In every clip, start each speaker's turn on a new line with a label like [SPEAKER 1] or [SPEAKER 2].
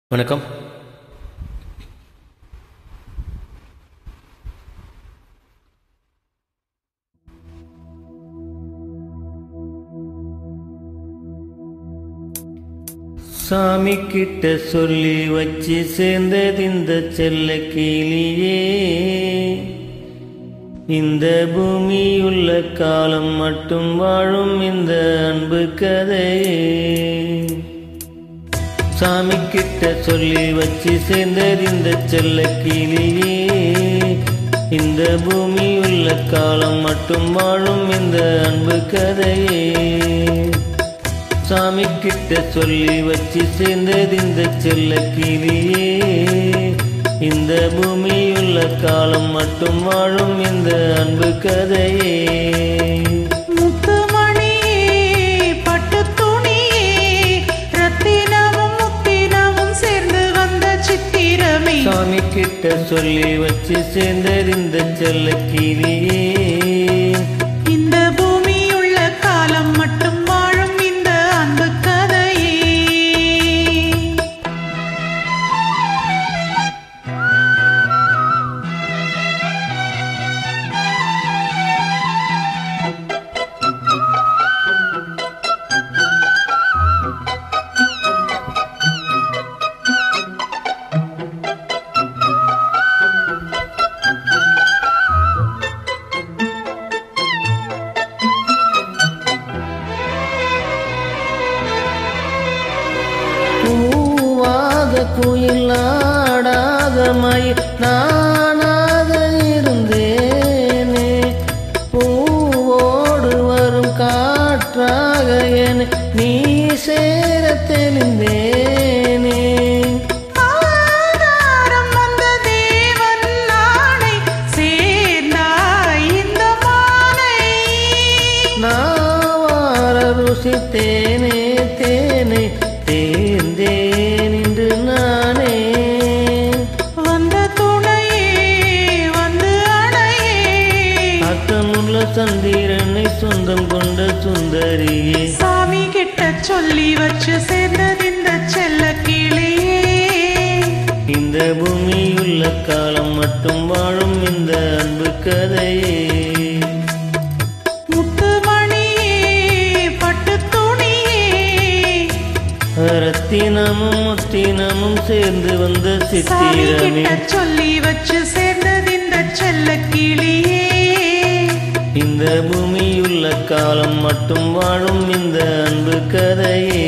[SPEAKER 1] வணக்கம் சாமி கிட்ட சொல்லி வச்சு சேர்ந்தது இந்த செல்ல கிளியே இந்த பூமியுள்ள காலம் மட்டும் வாழும் இந்த அன்பு கதையே சாமி கிட்ட சொல்லி வச்சு சேர்ந்தது இந்த செல்ல கிளியே இந்த பூமி உள்ள காலம் மட்டும் வாழும் இந்த அன்பு கதையே சாமி கிட்ட சொல்லி வச்சு சேர்ந்தது இந்த செல்ல கிளியே இந்த பூமி உள்ள காலம் மட்டும் வாழும் இந்த அன்பு கதையே
[SPEAKER 2] முத்துமணியே பட்டுத் துணியே ரத்தினமும் முத்தினமும் சேர்ந்து வந்த சித்திரமே
[SPEAKER 1] சாமி கிட்ட சொல்லி வச்சு சேர்ந்தது இந்த செல்ல கிளியே
[SPEAKER 2] இந்த பூமியுள்ள காலம் மட்டும் வாழும் இந்த அன்பு கதையே
[SPEAKER 1] பூவாத குயில் ஆடாத மயில் நானாக இருந்தேனே பூவோடு வரும் காற்றாக என நீ சேர தெளிந்தேனே
[SPEAKER 2] ஆதாரம் வந்த தேவன் நாளை சேர்ந்தாய் இந்த மாலை
[SPEAKER 1] நாவார ருசித்தேனே தேனே தேர்ந்தேன் இன்று நானே
[SPEAKER 2] வந்த துணையே வந்து அணையே
[SPEAKER 1] அத்தமுள்ள சந்திரனை சொந்தம் கொண்ட சுந்தரியே
[SPEAKER 2] சாமி கிட்ட சொல்லி வச்சு சேர்ந்தது இந்த செல்ல கிளியே
[SPEAKER 1] இந்த பூமியுள்ள காலம் மட்டும் வாழும் இந்த அன்பு கதையே
[SPEAKER 2] முத்துமணியே பட்டு துணியே
[SPEAKER 1] ரத்தினமும் முத்தினமும் சேர்ந்து வந்த
[SPEAKER 2] சாமி
[SPEAKER 1] சித்திரமே
[SPEAKER 2] கிட்ட சொல்லி வச்சு சேர்ந்தது இந்த செல்ல கிளியே
[SPEAKER 1] இந்த பூமியுள்ள காலம் மட்டும் வாழும் இந்த அன்பு கதையே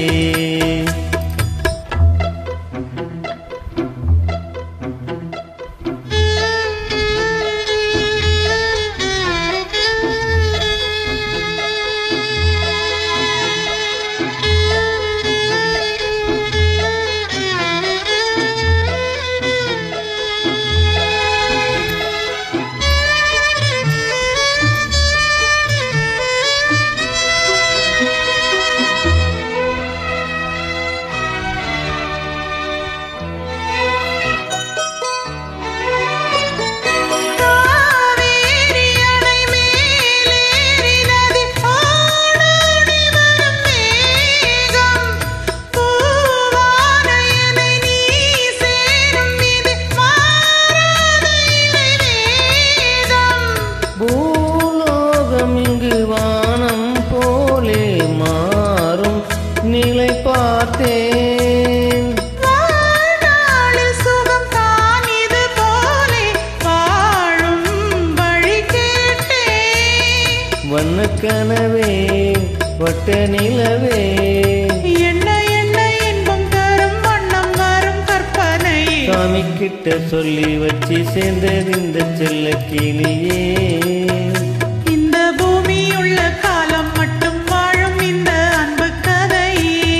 [SPEAKER 2] காவேரி அணை மேலேறி நதி ஆடோடி வரும் மேகம் பூவான என்னை நீ சேரும் இது மாறாத இலை வேதம்
[SPEAKER 1] பூலோகம் இங்கு வானம் போலே மாறும் நிலை பார்த்தேன்
[SPEAKER 2] வாழ்நாளில் சுகம் தான் இது போலே வாழும் வழி கேட்டேன்
[SPEAKER 1] வண்ண கனவே வட்ட நிலவே
[SPEAKER 2] என்ன என்ன இன்பம் தரும் வண்ணம் வரும் கற்பனையே
[SPEAKER 1] சாமி கிட்ட சொல்லி வச்சு சேர்ந்தது இந்த செல்ல கிளியே
[SPEAKER 2] இந்த பூமியுள்ள காலம் மட்டும் வாழும் இந்த அன்பு கதையே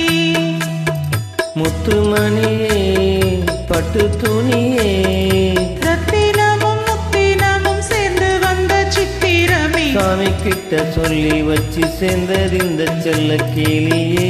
[SPEAKER 1] முத்துமணியே பட்டு துணியே
[SPEAKER 2] ரத்தினமும் முத்தினமும் சேர்ந்து வந்த சித்திரமே
[SPEAKER 1] சாமி கிட்ட சொல்லி வச்சு சேர்ந்தது இந்த செல்ல கிளியே